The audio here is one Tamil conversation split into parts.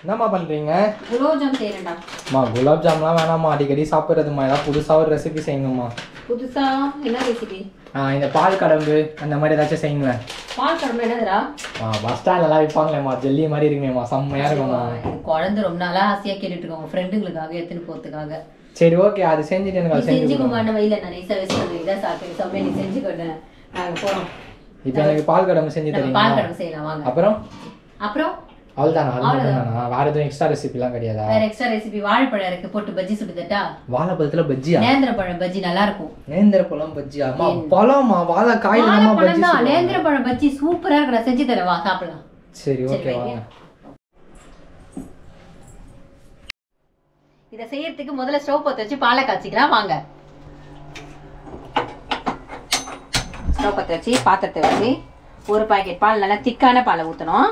என்னம்மா பண்றீங்க குலோப்ஜாம் செய்யறேன்டா அம்மா குலாப் ஜாம்லாம் வேணாம்மா அடிக்கடி சாப்பிட்றதுமா ஏதாவது புதுசா ஒரு ரெசிபி செய்யுங்கம்மா புதுசா என்ன ரெசிபி ஆ இந்த பால் கடம்பு அந்த மாதிரி ஏதாச்சும் செய்யுங்களேன் பால் குழம்பு என்னதுடா ஆ பஸ் ஸ்டாண்ட்லாம் விற்பாங்களேம்மா ஜெல்லி மாதிரி இருக்குமேம்மா செம்மையா இருக்கும்மா எனக்கு குழந்தை ரொம்ப நாளா ஆசையா கேட்டுட்டு இருக்கோம் உங்க ஃப்ரெண்டுங்களுக்காக எடுத்துன்னு போறதுக்காக சரி ஓகே அது செஞ்சுட்டு எனக்கு நீ அது செஞ்சு செஞ்சுக்க கொடுங்க மாட்டேன் வயல நான் நைஸா வச்சு அந்த இதாக சாப்பிட்டு சமையல் நீ செஞ்சுக்கொண்டேன் நாங்க போறோம் இப்போ எனக்கு பால் கடம்பு செஞ்சு நம்ம பால் தரீங்களா குழம்பு செய்யலாம் வாங்க அப்புறம் அப்புறம் அவ்வளோதானா அது மட்டும் தானா வேற எதுவும் எக்ஸ்ட்ரா ரெசிபிலாம் கிடையாதா வேற எக்ஸ்ட்ரா ரெசிபி வாழைப்பழம் இருக்கு போட்டு பஜ்ஜி சுட்டு தட்டா வாழைப்பழத்துல பஜ்ஜியா நேந்திர பழம் பஜ்ஜி நல்லா இருக்கும் நேந்திர பழம் பஜ்ஜியா அம்மா பழம்மா வாழை காயில நம்ம பஜ்ஜி வாழைப்பழம் தான் சுடுவாங்க. நேந்திர பழம் பஜ்ஜி சூப்பரா இருக்கு நான் செஞ்சு தரேன் வா சாப்பிடலாம் சரி ஓகே சரி, வாங்க இதை செய்யறதுக்கு முதல்ல ஸ்டவ் பற்ற வச்சு பாலை காய்ச்சிக்கலாம் வாங்க ஸ்டவ் பற்ற வச்சு பாத்திரத்தை வச்சு ஒரு பாக்கெட் பால் நல்லா திக்கான பாலை ஊற்றணும்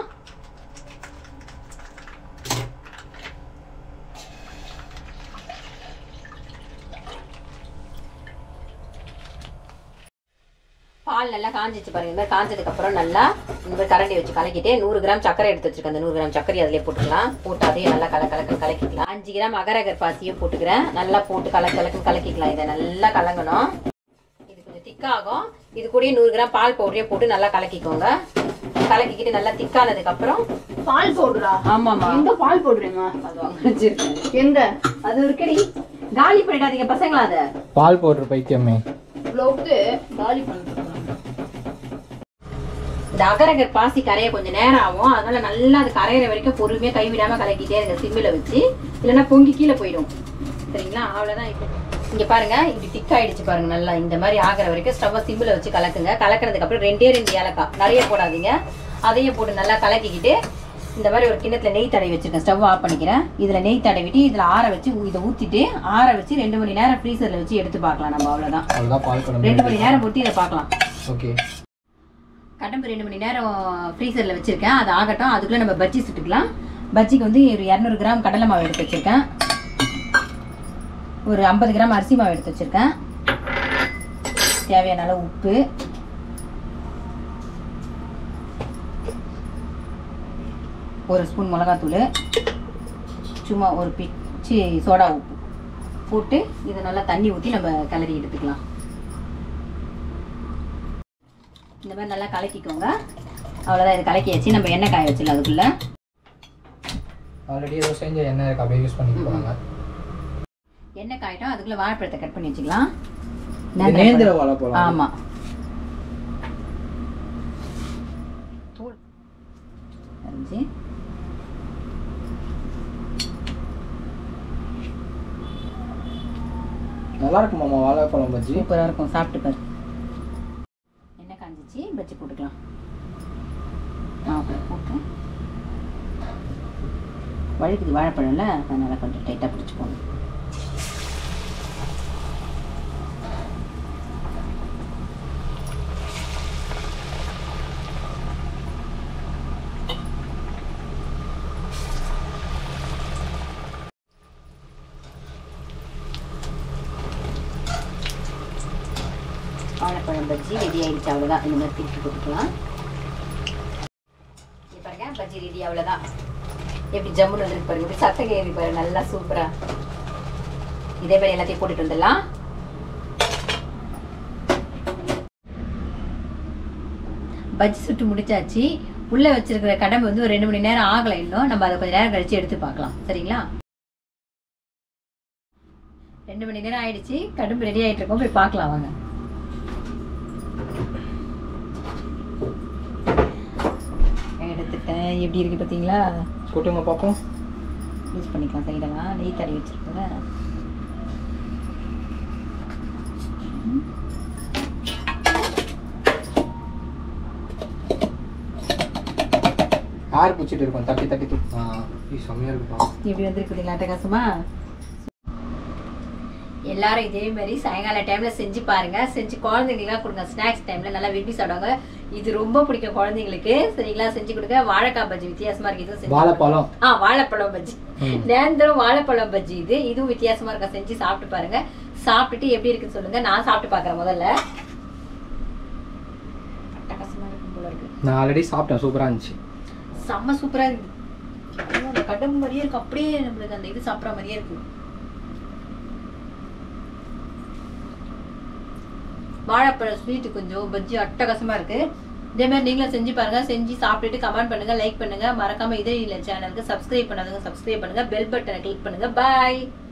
பால் நல்லா காஞ்சிச்சு பாருங்க இந்த மாதிரி காஞ்சதுக்கு அப்புறம் நல்லா இந்த மாதிரி கரண்டி வச்சு கலக்கிட்டு நூறு கிராம் சக்கரை எடுத்து வச்சிருக்கேன் அந்த நூறு கிராம் சர்க்கரை அதிலே போட்டுக்கலாம் போட்டு அதையும் நல்லா கல கலக்கு கலக்கிக்கலாம் அஞ்சு கிராம் அகரகர் பாசியும் போட்டுக்கிறேன் நல்லா போட்டு கலக்கு கலக்கு கலக்கிக்கலாம் இதை நல்லா கலங்கணும் இது கொஞ்சம் திக்காகும் இது கூடயே நூறு கிராம் பால் பவுடரையும் போட்டு நல்லா கலக்கிக்கோங்க கலக்கிக்கிட்டு நல்லா திக்கானதுக்கு அப்புறம் பால் பவுடரா ஆமாமா எங்க பால் போடுறீங்க அது வாங்க வச்சிருக்கேன் எங்க அது இருக்கடி காலி பண்ணிடாதீங்க பசங்களா அதை பால் பவுடர் பைத்தியமே இவ்வளவுக்கு காலி பண்ணிருக்காங்க இந்த அகரகர் பாசி கரைய கொஞ்சம் நேரம் ஆகும் அதனால நல்லா அது கரையிற வரைக்கும் பொறுமையா கைவிடாம கலக்கிட்டே இருங்க சிம்மில் வச்சு இல்லைன்னா பொங்கி கீழே போயிடும் சரிங்களா அவ்வளவுதான் இப்போ இங்க பாருங்க இப்படி திக் ஆயிடுச்சு பாருங்க நல்லா இந்த மாதிரி ஆகிற வரைக்கும் ஸ்டவ்வை சிம்மில் வச்சு கலக்குங்க கலக்கிறதுக்கு அப்புறம் ரெண்டே ரெண்டு ஏலக்காய் நிறைய போடாதீங்க அதையும் போட்டு நல்லா கலக்கிக்கிட்டு இந்த மாதிரி ஒரு கிண்ணத்துல நெய் தடவி வச்சிருக்கேன் ஸ்டவ் ஆஃப் பண்ணிக்கிறேன் இதுல நெய் தடவிட்டு இதுல ஆற வச்சு இதை ஊத்திட்டு ஆற வச்சு ரெண்டு மணி நேரம் ஃப்ரீசர்ல வச்சு எடுத்து பார்க்கலாம் நம்ம அவ்வளவுதான் அவ்வளோதான் பால் ரெண்டு கடம்பு மணி நேரம் பொறுத்து இதை பார்க்கலாம் ஓகே கடம்பு ரெண்டு மணி நேரம் ஃப்ரீசரில் வச்சுருக்கேன் அது ஆகட்டும் அதுக்குள்ளே நம்ம பஜ்ஜி சுட்டுக்கலாம் பஜ்ஜிக்கு வந்து ஒரு இரநூறு கிராம் கடலை மாவு எடுத்து வச்சுருக்கேன் ஒரு ஐம்பது கிராம் அரிசி மாவு எடுத்து வச்சுருக்கேன் தேவையான அளவு உப்பு ஒரு ஸ்பூன் மிளகாத்தூள் சும்மா ஒரு பிச்சு சோடா உப்பு போட்டு இதை நல்லா தண்ணி ஊற்றி நம்ம கிளறி எடுத்துக்கலாம் இந்த மாதிரி நல்லா கலக்கிக்கோங்க அவ்வளோதான் இது கலக்கியாச்சு நம்ம எண்ணெய் காய வச்சிடலாம் அதுக்குள்ள ஆல்ரெடி ஏதோ செஞ்ச எண்ணெய் இருக்கு அப்படியே யூஸ் பண்ணிட்டு போறாங்க எண்ணெய் காயிட்டோம் அதுக்குள்ள வாழைப்பழத்தை கட் பண்ணி வச்சுக்கலாம் இது நேந்திர வாழைப்பழம் ஆமா தூள் அரிஞ்சு நல்லா இருக்குமாம்மா வாழைப்பழம் பஜ்ஜி சூப்பராக இருக்கும் சாப்பிட்டு பாரு எண்ணெய் காஞ்சிச்சு பஜ்ஜி போட்டுக்கலாம் ஆ போட்டு வழுக்குது வாழைப்பழம்ல அதனால கொஞ்சம் டைட்டாக பிடிச்சிக்கோங்க வாழைப்பழம் பஜ்ஜி ரெடி ஆயிடுச்சு அவ்வளோதான் இந்த மாதிரி திருப்பி போட்டுக்கலாம் இங்க பாருங்க பஜ்ஜி ரெடி அவ்வளோதான் எப்படி ஜம்முன்னு வந்துருக்கு பாருங்க இப்படி சத்தம் கேள்வி பாருங்க நல்லா சூப்பரா இதே மாதிரி எல்லாத்தையும் போட்டுட்டு வந்துடலாம் பஜ்ஜி சுட்டு முடிச்சாச்சு உள்ள வச்சிருக்கிற கடம்பு வந்து ஒரு ரெண்டு மணி நேரம் ஆகலை இன்னும் நம்ம அதை கொஞ்சம் நேரம் கழிச்சு எடுத்து பார்க்கலாம் சரிங்களா ரெண்டு மணி நேரம் ஆயிடுச்சு கடம்பு ரெடி ஆயிட்டு இருக்கோம் போய் பார்க்கலாம் வாங்க எடுத்துட்டேன் எப்படி இருக்கு பார்த்தீங்களா கூட்டுங்க பார்ப்போம் யூஸ் பண்ணிக்கலாம் சைடெல்லாம் நெய் தடவி வச்சிருக்கேன் யார் பிடிச்சிட்டு இருக்கோம் தட்டி தட்டி தூ ஆ இது செம்மையா இருக்குப்பா இப்படி வந்திருக்கு பார்த்தீங்களா அட்டகாசமா எல்லாரும் இதே மாதிரி சாயங்கால டைம்ல செஞ்சு பாருங்க செஞ்சு குழந்தைங்களுக்குலாம் கொடுங்க ஸ்நாக்ஸ் டைம்ல நல்லா விரும்பி சாப்பிடுவாங்க இது ரொம்ப பிடிக்கும் குழந்தைங்களுக்கு சரிங்களா செஞ்சு கொடுங்க வாழைக்காய் பஜ்ஜி வித்தியாசமா இருக்கு இதுவும் செஞ்சு வாழைப்பழம் ஆ வாழைப்பழம் பஜ்ஜி ம். நேந்திரம் வாழைப்பழம் பஜ்ஜி இது இதுவும் வித்தியாசமா இருக்கா செஞ்சு சாப்பிட்டு பாருங்க சாப்பிட்டுட்டு எப்படி இருக்குன்னு சொல்லுங்க நான் சாப்பிட்டு பார்க்கறேன் முதல்ல அட்டகாசமா இருக்கும் போல இருக்கு நான் ஆல்ரெடி சாப்பிட்டேன் சூப்பரா இருந்துச்சு செம்ம சூப்பரா இருக்கு அந்த கடும்பு மாதிரியே இருக்கு அப்படியே நம்மளுக்கு அந்த இது சாப்பிட்ற மாதிரியே இருக்கு வாழைப்பழம் ஸ்வீட்டு கொஞ்சம் பஜ்ஜி அட்டகாசமா இருக்கு இதே மாதிரி நீங்களும் செஞ்சு பாருங்க செஞ்சு சாப்பிட்டுட்டு கமெண்ட் பண்ணுங்க லைக் பண்ணுங்க மறக்காம இதே இல்லை சேனலுக்கு சப்ஸ்கிரைப் பண்ணாதவங்க சப்ஸ்கிரைப் பண்ணுங்க பெல் பட்டனை கிளிக் பண்ணுங்க பாய்